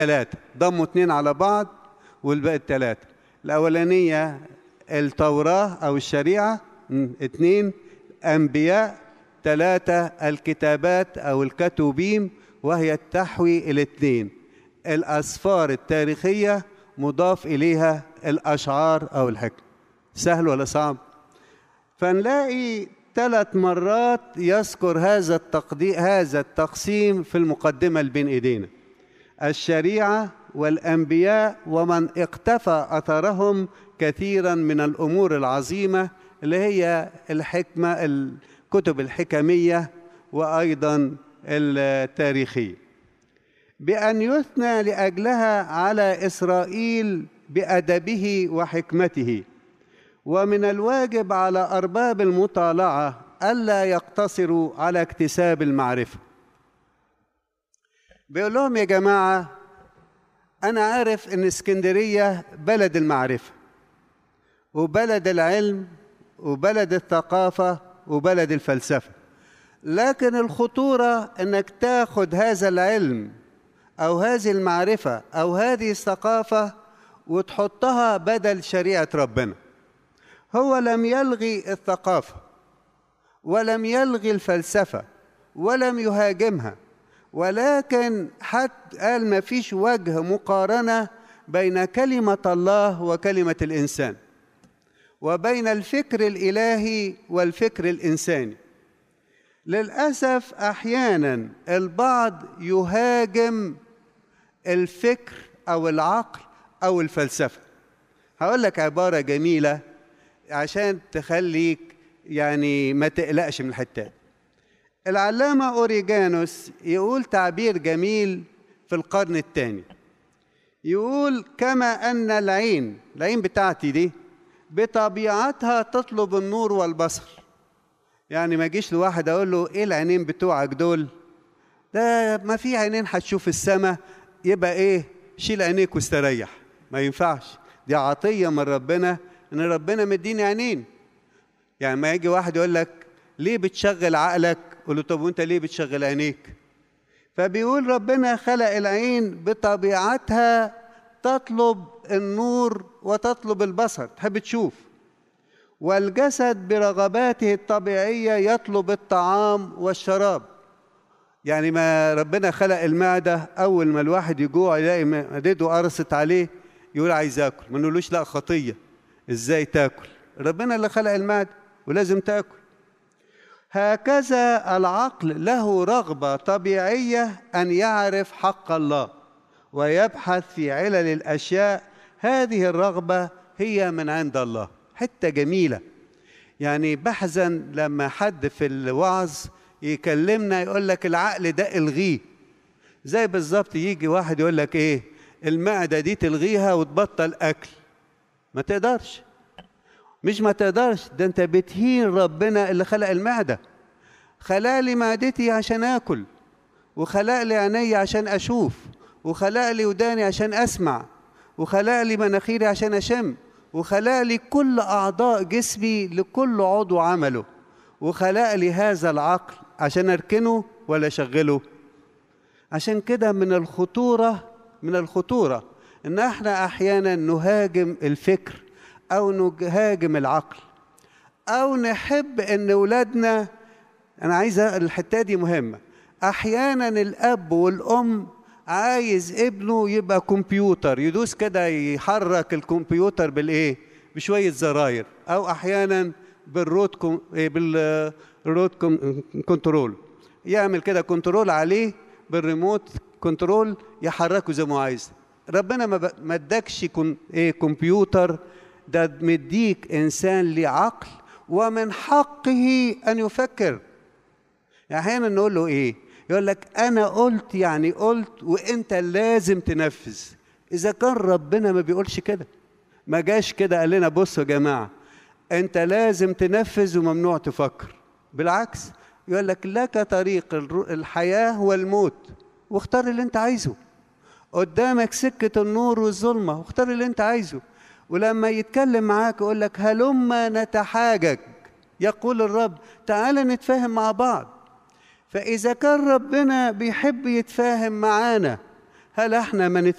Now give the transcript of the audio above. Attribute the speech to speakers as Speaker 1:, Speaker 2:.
Speaker 1: ثلاثة ضموا اتنين على بعض والباقي التلاتة الأولانية التوراة أو الشريعة م، اتنين أنبياء ثلاثة الكتابات أو الكتوبيم وهي تحوي الاثنين الأسفار التاريخية مضاف إليها الأشعار أو الحكم سهل ولا صعب؟ فنلاقي ثلاث مرات يذكر هذا التقديم هذا التقسيم في المقدمة اللي بين إيدينا الشريعة والأنبياء ومن اقتفى أثرهم كثيرا من الأمور العظيمة اللي هي الحكمة الكتب الحكمية وأيضا التاريخية بأن يثنى لأجلها على إسرائيل بأدبه وحكمته ومن الواجب على أرباب المطالعة ألا يقتصروا على اكتساب المعرفة بيقول لهم يا جماعة أنا عارف إن اسكندرية بلد المعرفة وبلد العلم وبلد الثقافة وبلد الفلسفة لكن الخطورة إنك تاخد هذا العلم أو هذه المعرفة أو هذه الثقافة وتحطها بدل شريعة ربنا هو لم يلغي الثقافة ولم يلغي الفلسفة ولم يهاجمها ولكن حتى قال ما فيش وجه مقارنة بين كلمة الله وكلمة الإنسان وبين الفكر الإلهي والفكر الإنساني للأسف أحيانا البعض يهاجم الفكر أو العقل أو الفلسفة هقول لك عبارة جميلة عشان تخليك يعني ما تقلقش من الحتات العلامة أوريجانوس يقول تعبير جميل في القرن الثاني يقول كما أن العين العين بتاعتي دي بطبيعتها تطلب النور والبصر يعني ما اجيش لواحد اقول له ايه العينين بتوعك دول ده ما في عينين هتشوف السماء يبقى ايه شيل عينيك واستريح ما ينفعش دي عطيه من ربنا ان ربنا مديني عينين يعني ما يجي واحد يقول لك ليه بتشغل عقلك قول له طب وانت ليه بتشغل عينيك فبيقول ربنا خلق العين بطبيعتها تطلب النور وتطلب البصر تحب تشوف والجسد برغباته الطبيعية يطلب الطعام والشراب يعني ما ربنا خلق المعدة أول ما الواحد يجوع يلاقي معدته قرصت عليه يقول عايز آكل ما نقولوش لا خطية إزاي تاكل ربنا اللي خلق المعدة ولازم تاكل هكذا العقل له رغبة طبيعية أن يعرف حق الله ويبحث في علل الأشياء هذه الرغبة هي من عند الله حتة جميلة يعني بحزن لما حد في الوعظ يكلمنا يقول لك العقل ده الغيه زي بالظبط يجي واحد يقول لك ايه المعدة دي تلغيها وتبطل أكل ما تقدرش مش ما تقدرش ده انت بتهين ربنا اللي خلق المعدة خلق لي معدتي عشان آكل وخلق لي عيني عشان أشوف وخلق لي وداني عشان أسمع وخلق لي مناخيري عشان أشم وخلق لي كل أعضاء جسمي لكل عضو عمله وخلق لي هذا العقل عشان أركنه ولا أشغله عشان كده من الخطورة من الخطورة إن احنا أحيانا نهاجم الفكر أو نهاجم العقل أو نحب إن أولادنا أنا عايز الحتة دي مهمة أحيانا الأب والأم عايز ابنه يبقى كمبيوتر يدوس كده يحرك الكمبيوتر بالايه بشويه زراير او احيانا بالروت كم... بالروت كم... كنترول يعمل كده كنترول عليه بالريموت كنترول يحركه زي ما عايز ربنا ما, ب... ما ادكش كن... ايه كمبيوتر ده مديك انسان ليه عقل ومن حقه ان يفكر يعني احيانا نقول له ايه يقول لك انا قلت يعني قلت وانت لازم تنفذ اذا كان ربنا ما بيقولش كده ما جاش كده قال لنا بصوا يا جماعه انت لازم تنفذ وممنوع تفكر بالعكس يقول لك لك طريق الحياه والموت واختار اللي انت عايزه قدامك سكه النور والظلمه واختار اللي انت عايزه ولما يتكلم معاك يقول لك هلما نتحاجج يقول الرب تعال نتفاهم مع بعض فإذا كان ربنا بيحب يتفاهم معانا هل احنا ما